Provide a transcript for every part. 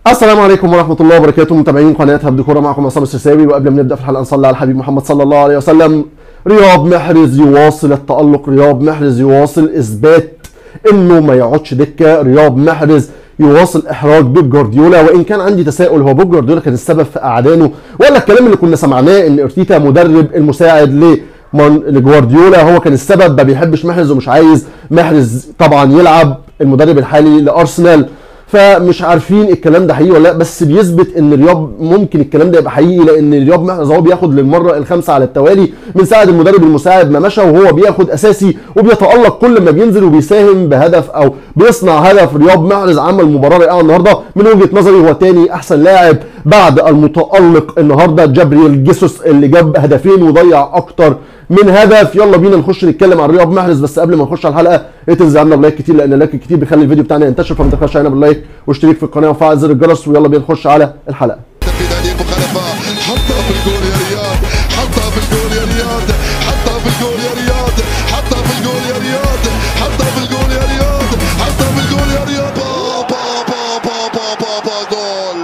السلام عليكم ورحمة الله وبركاته متابعين قناة هبد كورة معكم عصام السرساوي وقبل ما نبدأ في الحلقة نصلي على الحبيب محمد صلى الله عليه وسلم رياض محرز يواصل التألق رياض محرز يواصل إثبات إنه ما يقعدش دكة رياض محرز يواصل إحراج بيب جوارديولا وإن كان عندي تساؤل هو بيب جوارديولا كان السبب في أعدانه ولا الكلام اللي كنا سمعناه إن أرتيتا مدرب المساعد ل من- لجوارديولا هو كان السبب ما بيحبش محرز ومش عايز محرز طبعا يلعب المدرب الحالي لارسنال فمش عارفين الكلام ده حقيقي ولا لا بس بيثبت ان رياض ممكن الكلام ده يبقى حقيقي لان رياض محرز هو بياخد للمره الخامسه على التوالي من ساعه المدرب المساعد ما مشى وهو بياخد اساسي وبيتالق كل ما بينزل وبيساهم بهدف او بيصنع هدف رياض محرز عمل مباراه رائعه النهارده من وجهه نظري هو تاني احسن لاعب بعد المتالق النهارده جابرييل جيسوس اللي جاب هدفين وضيع اكتر من هدف يلا بينا نخش نتكلم عن رياض محرز بس قبل ما نخش على الحلقه اتنزل عنا بلايك كتير لان اللايك كتير بيخلي الفيديو بتاعنا ينتشر فما تنساش علينا باللايك واشترك في القناه وفعل زر الجرس ويلا بينا نخش على الحلقه تنفيذ ابو خلفه حطها في الجول يا رياض حطها في الجول يا رياض حطها في الجول يا رياض حطها في الجول يا رياض حطها في الجول يا رياض حطها في الجول يا رياض با با با با با با با جول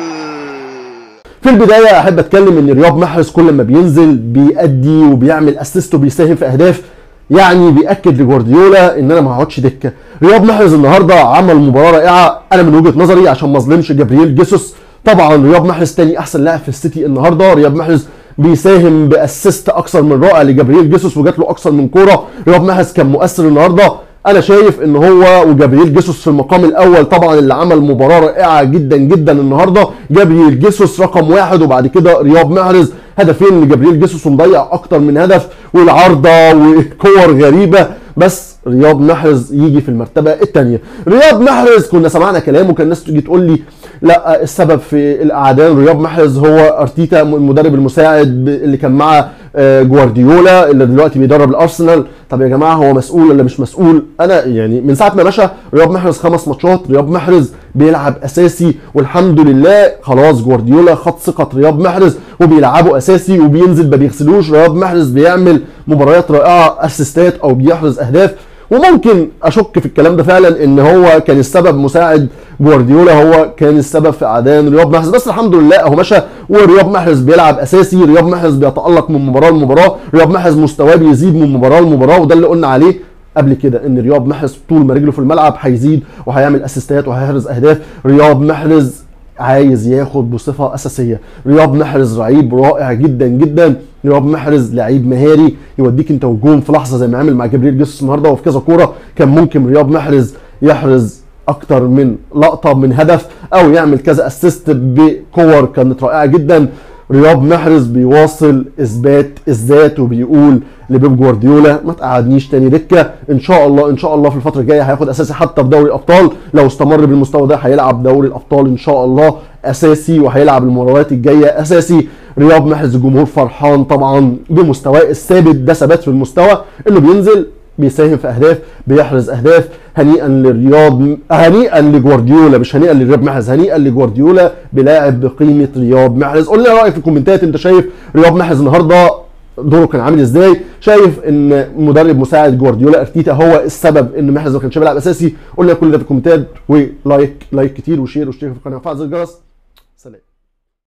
في البدايه احب اتكلم ان رياض محرز كل ما بينزل بيأدي وبيعمل اسيست وبيساهم في اهداف يعني بياكد لجوارديولا ان انا ما هقعدش دكه رياض محرز النهارده عمل مباراه رائعه انا من وجهه نظري عشان ما اظلمش جابرييل جيسوس طبعا رياض محرز تاني احسن لاعب في السيتي النهارده رياض محرز بيساهم باسيست اكثر من رائع لجابرييل جيسوس وجات له اكثر من كوره رياض محرز كان مؤثر النهارده انا شايف ان هو وجابرييل جيسوس في المقام الاول طبعا اللي عمل مباراه رائعه جدا جدا النهارده جابرييل جيسوس رقم واحد وبعد كده رياض محرز هدفين لجابرييل جيسوس ومضيع اكتر من هدف والعارضه وكور غريبه بس رياض محرز يجي في المرتبه الثانيه رياض محرز كنا سمعنا كلامه كان الناس تيجي تقول لي لا السبب في الاعدان رياض محرز هو ارتيتا المدرب المساعد اللي كان مع آه، جوارديولا اللي دلوقتي بيدرب الارسنال طب يا جماعه هو مسؤول ولا مش مسؤول انا يعني من ساعه ما مشى رياض محرز خمس ماتشات رياض محرز بيلعب اساسي والحمد لله خلاص جوارديولا خد ثقه رياض محرز وبيلعبه اساسي وبينزل ما بيغسلوش رياض محرز بيعمل مباريات رائعه اسيستات او بيحرز اهداف وممكن اشك في الكلام ده فعلا ان هو كان السبب مساعد جوارديولا هو كان السبب في اعدان رياض محرز بس الحمد لله اهو مشى ورياض محرز بيلعب اساسي رياض محرز بيتالق من مباراه لمباراه رياض محرز مستواه بيزيد من مباراه لمباراه وده اللي قلنا عليه قبل كده ان رياض محرز طول ما رجله في الملعب هيزيد وهيعمل اسيستات وهيحرز اهداف رياض محرز عايز ياخد بصفه اساسيه رياض محرز لعيب رائع جدا جدا رياض محرز لعيب مهاري يوديك انت والجون في لحظه زي ما عمل مع جبريل جيسوس النهارده وفي كذا كوره كان ممكن رياض محرز يحرز اكتر من لقطه من هدف او يعمل كذا اسيست بكور كانت رائعه جدا رياض محرز بيواصل اثبات الذات وبيقول لبيب جوارديولا ما تقعدنيش تاني دكه ان شاء الله ان شاء الله في الفتره الجايه هياخد اساسي حتى في دوري الابطال لو استمر بالمستوى ده هيلعب دوري الابطال ان شاء الله اساسي وهيلعب المباريات الجايه اساسي رياض محرز الجمهور فرحان طبعا بمستواه الثابت ده ثبات في المستوى انه بينزل بيساهم في اهداف بيحرز اهداف هنيئا للرياض هنيئا لجوارديولا مش هنيئا لرياض محرز هنيئا لجوارديولا بلاعب بقيمه رياض محرز قول لي رايك في الكومنتات انت شايف رياض محرز النهارده دوره كان عامل ازاي شايف ان مدرب مساعد جوارديولا ارتيتا هو السبب ان محرز ما كانش بيلعب اساسي قول لي كل ده في الكومنتات ولايك لايك كتير وشير واشترك في القناه وفعل زر الجرس